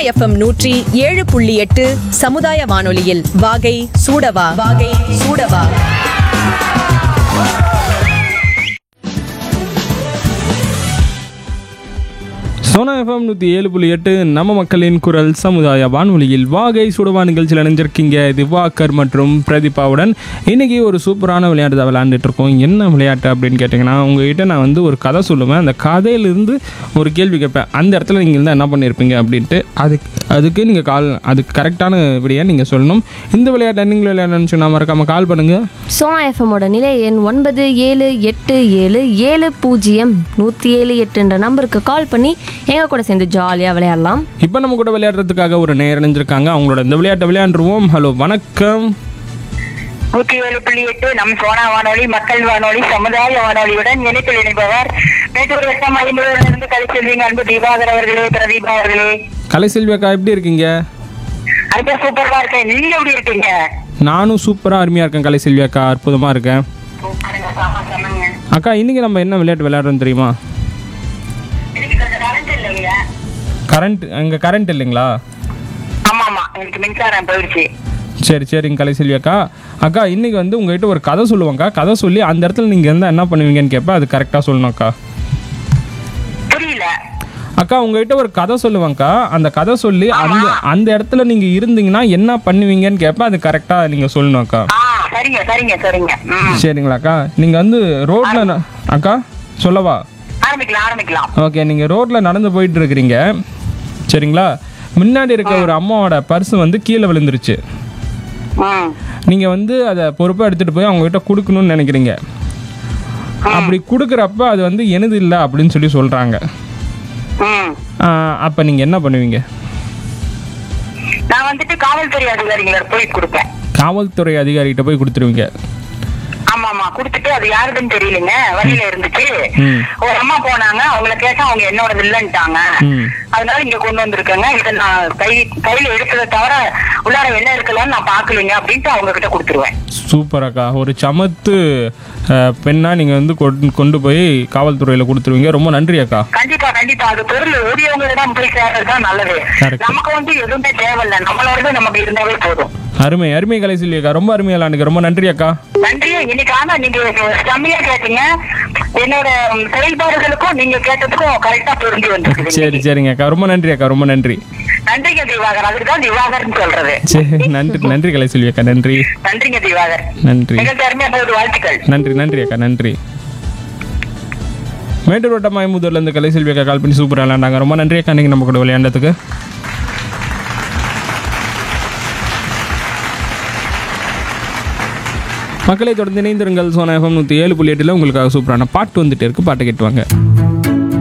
FM நூற்றி ஏழு புள்ளி எட்டு சமுதாய வானொலியில் வாகை சூடவா வாகை சூடவா சோனா எஃப்எம் நூற்றி ஏழு புள்ளி எட்டு நம்ம மக்களின் குரல் சமுதாய வானொலியில் வாகை சுடவா நிகழ்ச்சியில் இணைஞ்சிருக்கீங்க திவாகர் மற்றும் பிரதீபாவுடன் இன்னைக்கு ஒரு சூப்பரான விளையாட்டு தான் விளையாண்டுட்டு இருக்கோம் என்ன விளையாட்டு அப்படின்னு கேட்டிங்கன்னா உங்ககிட்ட நான் வந்து ஒரு கதை சொல்லுவேன் அந்த கதையிலிருந்து ஒரு கேள்வி கேட்பேன் அந்த இடத்துல நீங்கள் இருந்தால் என்ன பண்ணியிருப்பீங்க அப்படின்ட்டு அதுக்கு அதுக்கு நீங்கள் கால் அதுக்கு கரெக்டான விடையை நீங்கள் சொல்லணும் இந்த விளையாட்டை நீங்கள் விளையாடணும்னு சொன்னால் மறக்காமல் கால் பண்ணுங்கள் சோனா எஃப்எம்மோட நிலை எண் ஒன்பது ஏழு எட்டு ஏழு ஏழு பூஜ்ஜியம் நூற்றி ஏழு எட்டுன்ற நம்பருக்கு கால் பண்ணி எங்கள் கூட சேர்ந்து ஜாலியாக விளையாடலாம் இப்போ நம்ம கூட விளையாடுறதுக்காக ஒரு நேர் இணைஞ்சிருக்காங்க அவங்களோட இந்த விளையாட்டை விளையாண்டுருவோம் ஹலோ வணக்கம் நூற்றி ஏழு புள்ளி எட்டு நம் சோனா வானொலி மக்கள் வானொலி சமுதாய வானொலியுடன் இணைப்பில் இணைப்பவர் மேட்டூர் வட்டம் ஐம்பதுலிருந்து கழிச்செல்விங்க அன்பு தீபாகர் அவர்களே பிரதீபா அவர்களே கலைசெல்வி அக்கா எப்படி இருக்கீங்க அதுக்கு சூப்பரா இருக்கேன் நீங்க எப்படி இருக்கீங்க நானும் சூப்பராக அருமையாக இருக்கேன் கலைசெல்வி அக்கா அற்புதமாக இருக்கேன் சூப்பருங்க, செம, செமங்க. அக்கா இன்னைக்கு நம்ம என்ன விளையாட்டு விளையாடுறோம் தெரியுமா எனக்கு கொஞ்சம் current இல்லைங்க கரண்ட் அங்கே கரண்ட் இல்லைங்களா ஆமா ஆமா எனக்கு மின்சாரம் போயிடுச்சு சரி சரிங்க கலைசெல்வி அக்கா அக்கா இன்னைக்கு வந்து உங்ககிட்ட ஒரு கதை சொல்லுவாங்க கதை சொல்லி அந்த இடத்துல நீங்கள் இருந்தால் என்ன பண்ணுவீங்கன்னு கேட்பேன் அது கரெக்டாக சொல்லணும் அக்கா புரியல அக்கா உங்ககிட்ட ஒரு கதை சொல்லுவாங்கக்கா அந்த கதை சொல்லி அந்த அந்த இடத்துல நீங்கள் இருந்தீங்கன்னா என்ன பண்ணுவீங்கன்னு கேட்பேன் அது கரெக்டாக நீங்கள் சொல்லணும் அக்கா ஆ சரிங்க சரிங்க சரிங்க ம். சரிங்களாக்கா நீங்கள் வந்து ரோட்டில் அக்கா சொல்லவா ஆரம்பிக்கலாம் ஆரம்பிக்கலாம் ஓகே நீங்கள் ரோட்டில் நடந்து போயிட்டு இருக்கிறீங்க சரிங்களா முன்னாடி இருக்க ஒரு அம்மாவோட பர்ஸ் வந்து கீழே விழுந்துருச்சு ம் நீங்கள் வந்து அதை பொறுப்பாக எடுத்துகிட்டு போய் அவங்ககிட்ட கொடுக்கணும்னு நினைக்கிறீங்க அப்படி கொடுக்குறப்ப அது வந்து எனது இல்லை அப்படின்னு சொல்லி சொல்கிறாங்க ம் அப்போ நீங்கள் என்ன பண்ணுவீங்க நான் வந்துட்டு காவல்துறை அதிகாரிகளை போய் கொடுப்பேன் காவல்துறை அதிகாரிகிட்ட போய் கொடுத்துருவீங்க ஆமா ஆமா குடுத்துட்டு அது யாருதுன்னு தெரியலங்க வழியில இருந்துச்சு ம். ஒரு அம்மா போனாங்க அவங்கள கேட்டா அவங்க என்னோடது இல்லன்ட்டாங்க ம். அதனால இங்க கொண்டு வந்திருக்கேங்க இதை நான் கை கையில எடுத்ததை தவிர உள்ளார என்ன இருக்கலாம்னு நான் பாக்கலீங்க அப்படின்ட்டு அவங்க கிட்ட கொடுத்துருவேன் சூப்பர் அக்கா ஒரு சமத்து அஹ், பெண்ணா நீங்கள் வந்து கொண்டு கொண்டு போய் காவல்துறையில் கொடுத்துருவீங்க ரொம்ப நன்றி அக்கா கண்டிப்பா கண்டிப்பா அது பொருள் ஓடியவங்களிடம் போய் சேர்றதுதான் நல்லது Correct. நமக்கு வந்து எதுவுமே தேவையில்லை நம்மளோட நமக்கு இருந்தாவே போதும் அருமை அருமை கலை செல்வி அக்கா ரொம்ப அருமையாக விளாண்டுக்க ரொம்ப நன்றி அக்கா நன்றி இன்னைக்கு ஆனா நீங்க செம்மையா கேட்டீங்க என்னோட ம், செயல்பாடுகளுக்கும் நீங்க கேட்டதுக்கும் கரெக்டா புரிஞ்சு வந்துருக்குது சரி சரிங்க அக்கா ரொம்ப நன்றி அக்கா ரொம்ப நன்றி நன்றிங்க திவாகர் அதுக்கு தான் திவாகர்னு சொல்றது சரி நன்றி நன்றி கலை செல்வி அக்கா நன்றி நன்றிங்க திவாகர் நன்றி நிகழ்ச்சி அருமையா போகுது வாழ்த்துக்கள் நன்றி நன்றி அக்கா நன்றி மேட்டூர் வட்டம் மயமுதூர்லேருந்து கலை செல்வி அக்கா கால் பண்ணி சூப்பராக விளையாண்டாங்க ரொம்ப நன்றி அக்கா நீங்கள் நம்ம கூட விளையாண்டதுக்கு மக்களை தொடர்ந்து இணைந்திருங்கள் சோனா எஃப்எம் நூற்றி ஏழு புள்ளி எட்டில் உங்களுக்காக சூப்பரான பாட்டு வந்துட்டு இருக்கு பாட்டை கேட்டுவாங்க